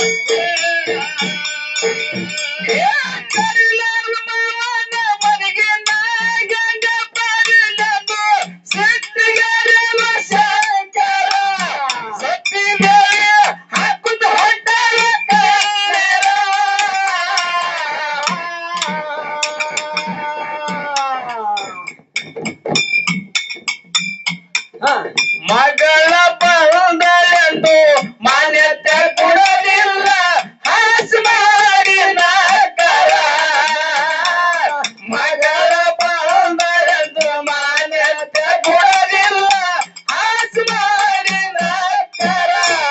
ಮಗಳ ಬಂದಳೆಂದು ಮಾನ್ಯತೆ ಕೊಡಲಿಲ್ಲ ಹಾಸ್ ಮಾಡಿನ ಕರ ಮಗಳ ಬಂದಳೆಂದು ಮಾನ್ಯತೆ ಕೊಡಲಿಲ್ಲ ಹಾಸ್ ಮಾಡಿನ ಕರ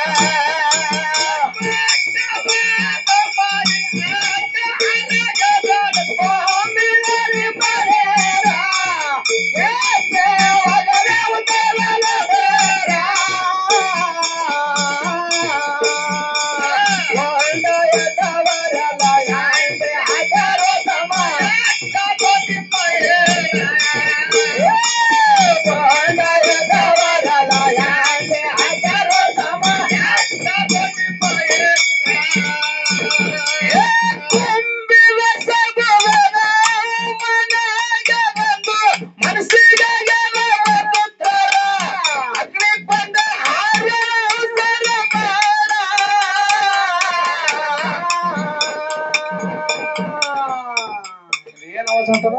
ಏನ್ ಆವಾಜ್ ಹೊಂಟದ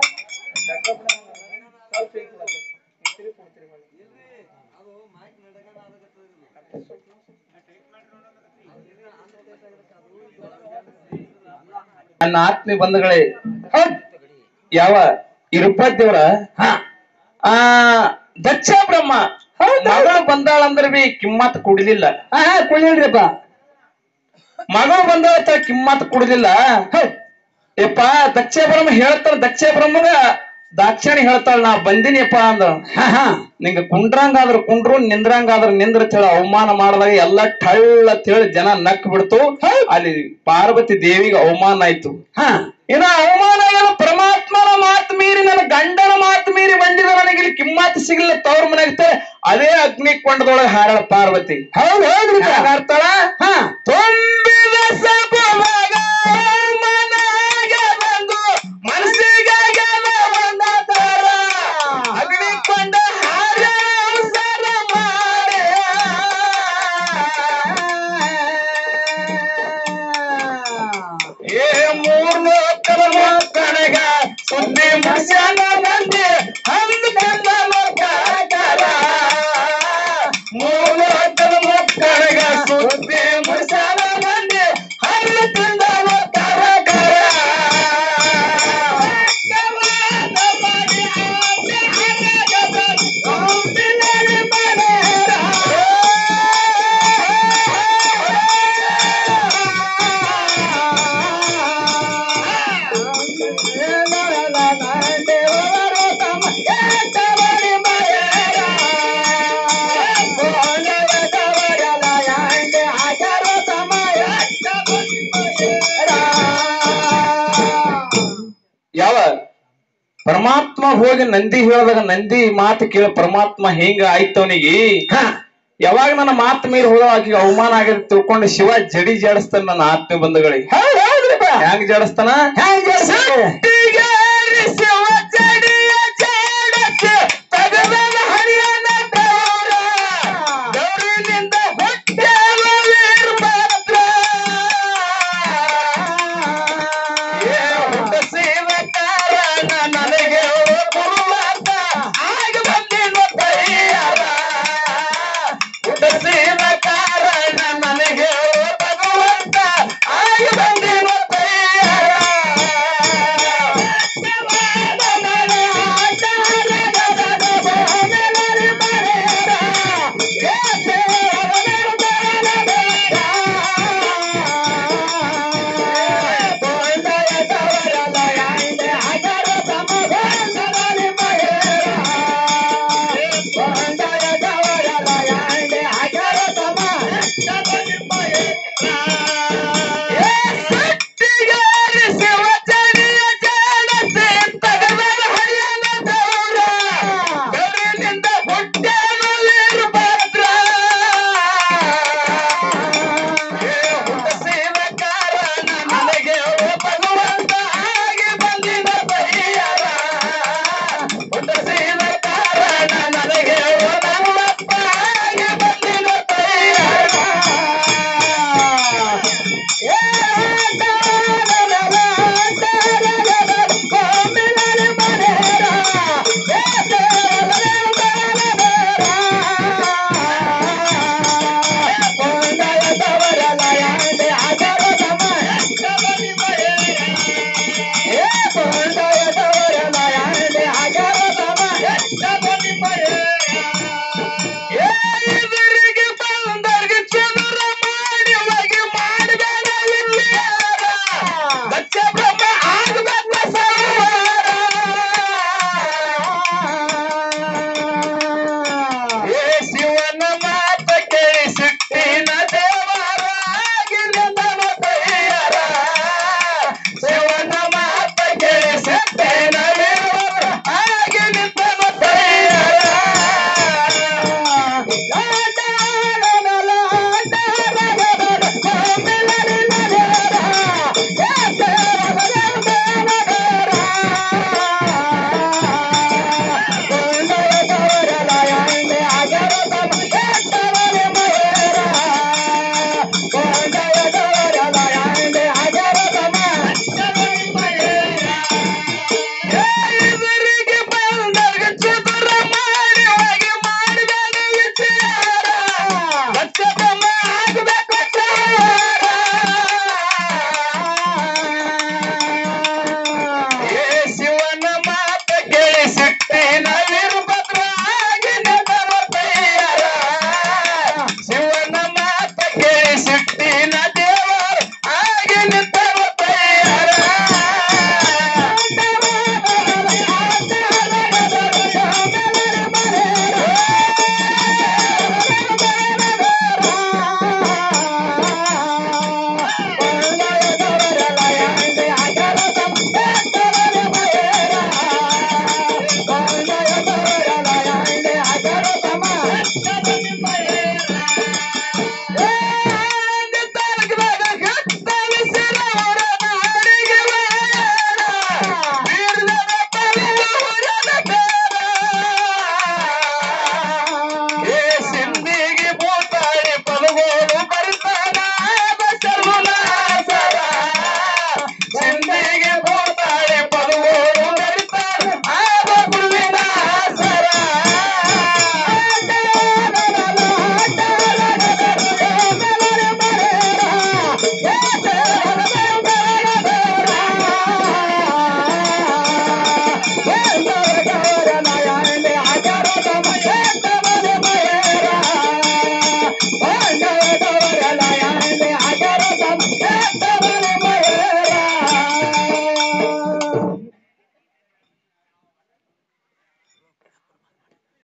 ನನ್ನ ಆತ್ಮೀಯ ಬಂಧುಗಳೇ ಹೌದ್. ಯಾವ ಇರುಪದೇವ್ರ ಆ ದಕ್ಷ ಬ್ರಹ್ಮ ಮಗಳು ಬಂದಾಳಂದ್ರ ಬಿ ಕಿಮ್ಮತ್ ಕುಡಿಲಿಲ್ಲ ಹಾ ಹಾ ಕುಳಿಲ್ರಿಪ್ಪ ಮಗಳು ಬಂದಾಳ ಕಿಮ್ಮತ್ ಕುಡಿಲಿಲ್ಲ ಯಪ್ಪ ದಕ್ಷ ಬ್ರಹ್ಮ ಹೇಳ್ತಾಳ ದಕ್ಷ ಬ್ರಹ್ಮಗ ದಾಕ್ಷಾಣಿ ಹೇಳ್ತಾಳ ನಾ ಬಂದಿನಿಯಪ್ಪ ಅಂದ ಹಾ ಹಾ ನಿಂಗ ಕುಂಡ್ರಂಗಾದ್ರ ಕುಂಡ್ರು ನಿಂದ್ರಂಗಾದ್ರ ನಿಂದ್ರ ಹೇಳಿ ಅವಮಾನ ಮಾಡಿದಾಗ ಎಲ್ಲ ಟಳ್ಳ ಹೇಳಿ ಜನ ನಕ್ ಬಿಡ್ತು ಅಲ್ಲಿ ಪಾರ್ವತಿ ದೇವಿಗೆ ಅವಮಾನ ಆಯ್ತು ಹಾ ಇನ್ನ ಅವಮಾನ ಆಗಲ್ಲ ಪರಮಾತ್ಮನ ಮಾತು ಮೀರಿ ನನ್ನ ಗಂಡನ ಮಾತು ಮೀರಿ ಬಂದಿದ ನನಗೆ ಇಲ್ಲಿ ಕಿಮ್ಮತ್ ಸಿಗಲಿಲ್ಲ ತವ್ರ ಮನೆಗೆ ಅದೇ ಅಗ್ನಿ ಕೊಂಡದೊಳಗೆ ಹಾರಾಳ ಪಾರ್ವತಿ ಹೌದು ಹೌದ್ರಿಪ್ಪ ಹಾಡ್ತಾಳ ಹಾ ತುಂಬಿದ ಸಭೆಯಾಗ ಮನೆಗೆ ಬಂದು ಮನಸ್ಸಿಗೆ ಗೆಲ ಬಂದ ತರ ಅಗ್ನಿ ಕೊಂಡ ಹಾರ ಅವಸರ ಮಾಡೆ ಏ ಮೂರ್ನು ಕರ್ಮ ಕಣಗ ಸುದ್ದಿ ಮುಸ್ಯಾನ ಮಂದಿ ಹಂದು ಕಂದ ಮಕ್ಕಳ ಮೂರ್ನು ಕರ್ಮ ಕಣಗ ಸುದ್ದಿ ಮುಸ್ಯಾನ ಮಂದಿ ಹಂದು ಕಂದ ಮಕ್ಕಳ ಯಾವ ಪರಮಾತ್ಮ ಹೋಗಿ ನಂದಿ ಹೇಳಿದಾಗ ನಂದಿ ಮಾತು ಕೇಳಿ ಪರಮಾತ್ಮ ಹೆಂಗ ಆಯ್ತು ಅವನಿಗೆ ಯಾವಾಗ ನನ್ನ ಮಾತು ಮೀರಿ ಹೋದ ಆಕಿಗೆ ಅವಮಾನ ಆಗಿದೆ ತಿಳ್ಕೊಂಡು ಶಿವ ಜಡಿ ಜಾಡಿಸ್ತಾನ ನನ್ನ ಆತ್ಮ ಬಂಧುಗಳಿಗೆ ಹೌದು ಹೌದ್ರಿಪ್ಪ ಹೆಂಗ್ ಜಾಡಿಸ್ತಾನ ಹ್ಯಾಂಗ ಸಿಟ್ಟಿ